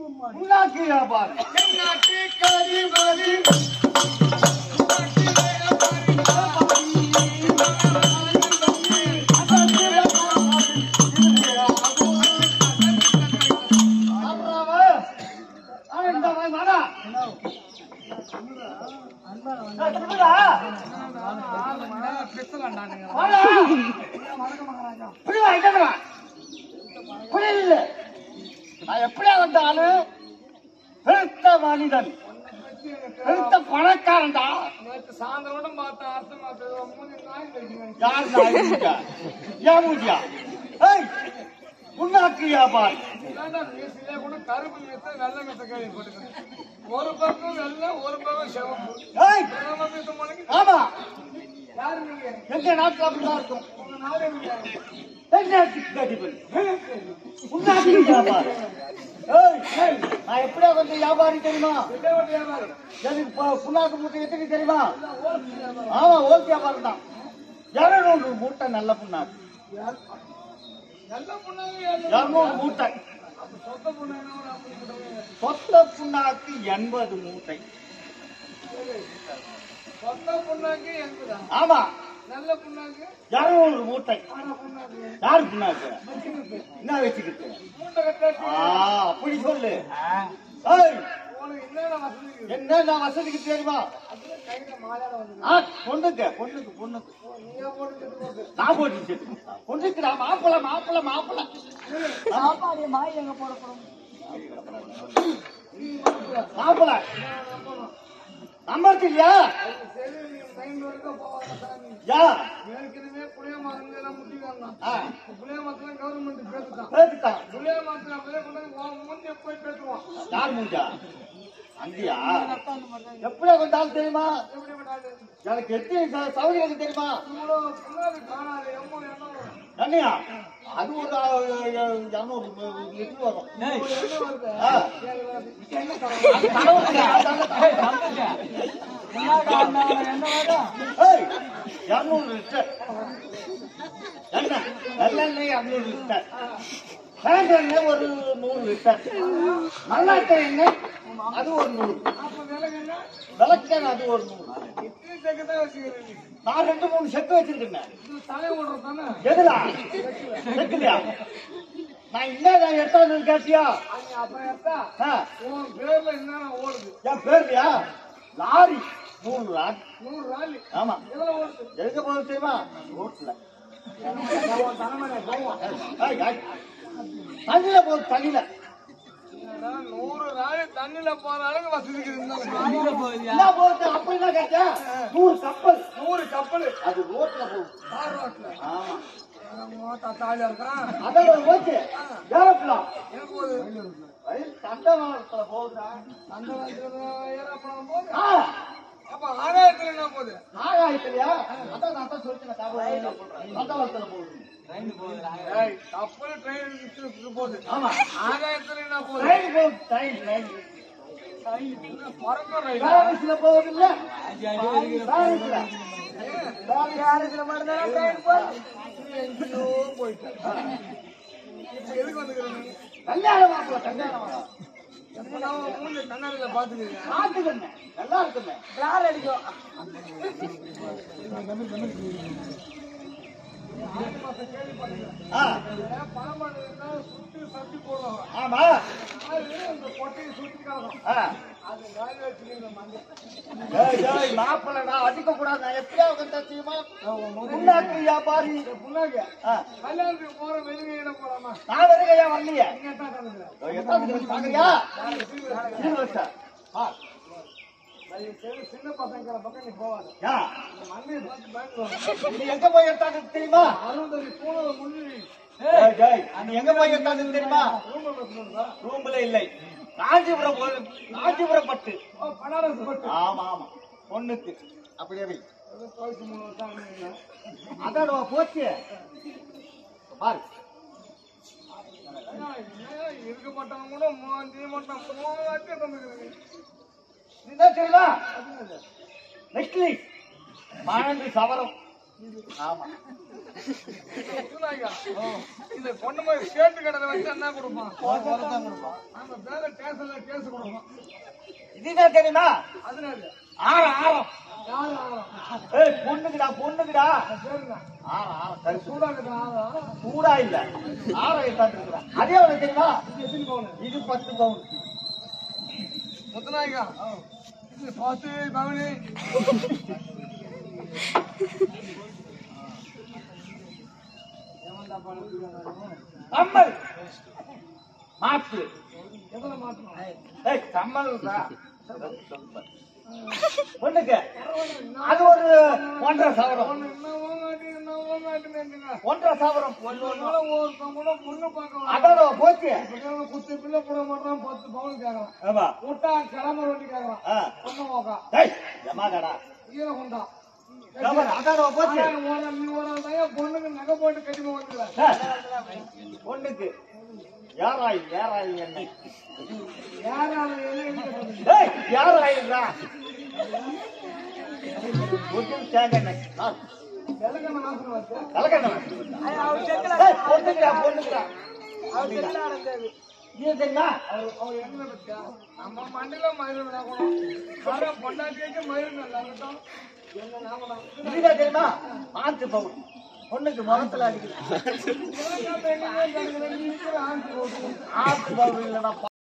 புண்ணாக்கு வியாபாரம் சாப்பிடுறாவா? ஆ, இந்த வா, வாடா. ஏய், திரும்புடா. வாடா. புடி வா, இங்க வா. புடி இல்ல. நான் எப்படியா வந்த ஆளு பெருத்த மனிதன் பெருத்த பணக்காரன்டா சாயந்தரம் பார்த்தேன் அர்த்தம் பார்த்தேன் மூணு நாய் கழிச்சு யார் நாய் மூஜா? ஏன் மூஜா? ஏய், புண்ணாக்கு வியாபாரி இதாண்டா மீசிலே கூட கருப்பு மீச வெள்ளை மீச கேள்விப்பட்டிருக்கேன் ஒரு பக்கம் வெள்ளை ஒரு பக்கம் சிவப்பு ஏய், வெள்ளை மீச மணிக்கு ஆமா யாரு நீங்க எங்க நாட்டுல அப்படிதான் இருக்கும் உங்க நாடு எங்க? தென்னாட்டுக்கு கடிபல். புண்ணாக்கு வியாபாரி ஏய், ஏய், நான் எப்படியா வந்து வியாபாரி தெரியுமா இதே ஒரு வியாபாரி. எனக்கு பு- புண்ணாக்கு மூட்டை எத்தனை தெரியுமா ஆமா ஓல் வியாபாரம் தான் இருநூறு மூட்டை நல்ல புண்ணாக்கு நல்ல பொண்ணாங்க யாரு? இருநூறு மூட்டை அப்ப சொந்த பொண்ணாங்க ஒரு அப்படி போடுவாங்க. சொத்த புண்ணாக்கு எண்பது மூட்டை சொந்த பொண்ணாக்கு எண்பதா ஆமா நல்ல பொண்ணாக்கு இருநூறு மூட்டை ஆனா பொண்ணாக்கு யாரு புண்ணாக்கு என்ன வச்சுக்கிட்டு மூட்டை கட்டாச்சு ஆ அப்படி சொல்லு ஏய், உனக்கு என்னென்ன வசதி இருக்குது என்ன நான் வசதிக்கு தெரியுமா அதுல கையில மாலையாட வந்து ஆ, பொண்ணுக்கு பொண்ணுக்கு பொண்ணுக்கு நீங்க போட்டு போட்டு நான் போட்டு பொண்ணுக்குடா மாப்பிள மாப்பிள மாப்பிள மாப்பிள நம்பர் இல்லையா சரி நீங்க மைண்ட் வரைக்கும் போவாங்க சாமி யா ஏற்கனவே புளிய மருந்து எல்லாம் முட்டிக்காங்க ஆ, புளிய மரத்துல கவர்மெண்ட் பேசுதான் பேசிட்டான் புளிய மரத்துல அப்படியே கொண்டு வந்து உன் முன்னே போய் பேசுவான் யார் மூஞ்சா அங்கயா எப்படியா கொண்டாலும் தெரியுமா எப்படி விடாது எனக்கு எத்தனை ச- சௌகரியம் தெரியுமா இவ்வளோ பின்னாடி காணாது எம்மோ என்ன வரும் என்னையா அது ஒரு ஆ, இரநூறு லிட்டர் வரும் என்ன வருது ஆ. ஏழு வருது. என்ன கடவுளுக்கு ஏய், இருநூறு லிட்டர் என்ன நல்லெண்ணெய் இருநூறு லிட்டர் பேண்ட் எண்ணெய் ஒரு நூறு லிட்டர் மல்லாட்டை எண்ணெய் அது ஒரு நூறு அப்ப விலகு என்ன விளக்கெண்ணெய் அது ஒரு நூறு இட்லி செக்கு தான் வச்சுக்கிறீங்க நான் ரெண்டு மூணு செக்கு வச்சிருக்கேன் இது தலை ஓடுறது தானே எதுடா செக்குலையா நான் என்ன நான் எடுத்தாந்து கேட்டியா அங்க அப்ப எடுத்தா ஆ, உன் பேர்ல என்னென்ன ஓடுது என் பேர்லையா லாரி நூறு லாரி நூறு ராலி ஆமா எவ்வளவு ஓடுது எதுக்க போகுது தெரியுமா ரோட்ல உன் தலைமையில போவோம் ஏய், ஏய். தண்ணியில போகுது தண்ணியில என்னடா, நூறு ராலி தண்ணியில போற அளவுக்கு வசதி இருக்குது இந்த என்ன போகுது அப்படின்னா கேட்டா நூறு கப்பல் நூறு கப்பல் அது ரோட்ல போகுது தார் ரோட்ல ஆமா மோட்டா தாலியா இருக்கான் அதோட போச்சு ஏரோப்ளான் எனக்கு ஒரு தண்டவாளத்துல போகுதா அந்த காலத்துல ஏறாப்படம் போது ஆ, அப்ப ஆதாயத்துல என்ன போகுது ஆகாயத்திலயா அதான் நான் தான் சொல்லிட்டேன் தண்டவாளத்துல போகுது ஏய், கப்பல் ட்ரெயின் விட்டு போகுது ஆமா ஆதாயத்துல என்ன போகுது ட்ரெயின் போகுது ட்ரெயின் ட்ரெயின் பறக்கும் ரயில் பேரிஸ்ல போகுது இல்ல பேரிஸ்ல பேரிஸ்ல மட்டும்தான் ட்ரெயின் போகுது எங்கேயோ போயிட்டு இப்ப எதுக்கு வந்துக்கிறேன் நீ கல்யாண மாப்பிள்ள கல்யாண மாப்பிள்ள எப்ப நான் மூஞ்சி கண்ணாடியில பாத்துக்கிறேன் பாத்துக்கண்ணே நல்லா இருக்குண்ணே ஆ, பணம் பண்ணுறதுனா சுத்தி சட்டி போடுவாங்க ஆமா அது இந்த கொட்டையை சுத்தி கிடக்கும் ஆ. அது காலி வச்சுக்கிற மஞ்சள் ஏய், ஏய், மாப்பிள்ளை நான் அடிக்க கூடாது நான் எப்படியா வந்து தெரியுமா முன்னாடி வியாபாரி புண்ணாக்கு ஆ, கல்யாணத்துக்கு போற வெளியே இட போலாமா நான் வருகையா வரலையே நீங்க தான் கலந்துக்கிறேன் ஏய், எத்தாந்து கிடக்கு பாக்குறியா சீனிவாசா. ஆ, சின்ன பசங்கிற பக்கம் நீ போவாது யா, மண்ணியை பார்த்து பயந்துருவாங்க நீ எங்க போய் எடுத்தாங்க தெரியுமா அறுபது பூனை முன்னி ஏய், ஏய், நீ எங்க போய் எடுத்தாங்க தெரியுமா ரூம் வச்சுருந்தா ரூம்ல இல்லை காஞ்சிபுரம் போய் காஞ்சிபுரம் பட்டு ஓ பனாரஸ் பட்டு ஆமா ஆமா பொண்ணுக்கு அப்படியே வை அது போயிட்டு மூணு வருஷம் ஆகுதுங்க. அதோட போச்சு பாரு ஐயா, என்னய்யா, இருக்க மாட்டவங்க கூட மூணு மட்டும் மூணு வாட்டி தந்துக்கிறீங்க இதுதான் தெரியுமா நெக்லஸ் பன்னெண்டு சவரம் ஆமா முத்துநாயகா, இந்த பொண்ணு மாதிரி சேட்டு கடையில வச்சு என்ன கொடுப்பான் அந்த பேர ஸ்டேஷன்ல கேஸ் கொடுப்பான் இதுதான் தெரியுமா அதனால ஆரம் ஆரம் யாரு ஆகும் ஏய் பொண்ணுக்குடா பொண்ணுக்குடா சரிங்க ஆரம் ஆரம் கருப்பு சூடாக்குது ஆகும் சூடா இல்ல ஆரம் எடுத்தாந்துருக்குறேன் அதே உனக்கு தெரியுமா எத்தனை பவுன் இது பத்து பவுன் முத்துநாயகா இது பார்த்து பவனி கம்மல் மாத்து எவ்வளவு மாற்றணும் ஏய் கம்மல் பொண்ணுக்கு அது ஒரு ஒன்றரை சவரம் என்னவோ மாட்டி என்னவோ மாட்டினேங்க ஒன்றரை சவரம் ஒண்ணு ஒண்ணு ஒருத்தன் கூட பொண்ணு பார்க்க வரான். அதோட போச்சு இப்ப குத்து பிள்ளை போட மாட்டான் பத்து பவுன் கேட்கறான் ஆமா விட்டா கிளம்புற வண்டி கேட்கறான் ஆ. பொண்ணு நோக்கா டேய் ஜமாடா ஈர கொண்டா ஆமா அதோட போச்சு நீ ஒரு பையன் பொண்ணுக்கு நகை போட்டு கட்டிமா வந்துடுற ஏய், பொண்ணுக்கு யாராய் யாராய் என்ன யாரால என்ன எதுக்கு கட்டுறது? ஏய் யாராயிடுறா ஒட்டும் சேங்கண்ணே வெள்ளக்கண்ண வாசனை வச்சு கலக்கண்ணே ஏய் பொண்ணுக்குடா பொண்ணுக்குடா இது தெரியுமா அவர் அவர் என்ன பத்தியா நம்ம மண்டில மயிறு விளையாடணும் வர பொண்டாட்டிக்கு மயிறு நல்லா இருக்கட்டும் என்ன நாம இதுதான் தெரியுமா ஆத்து பவுன் பொண்ணுக்கு முகத்துல அடிக்குது ஆண்டி ஆத்து பவுன் இல்லைன்னா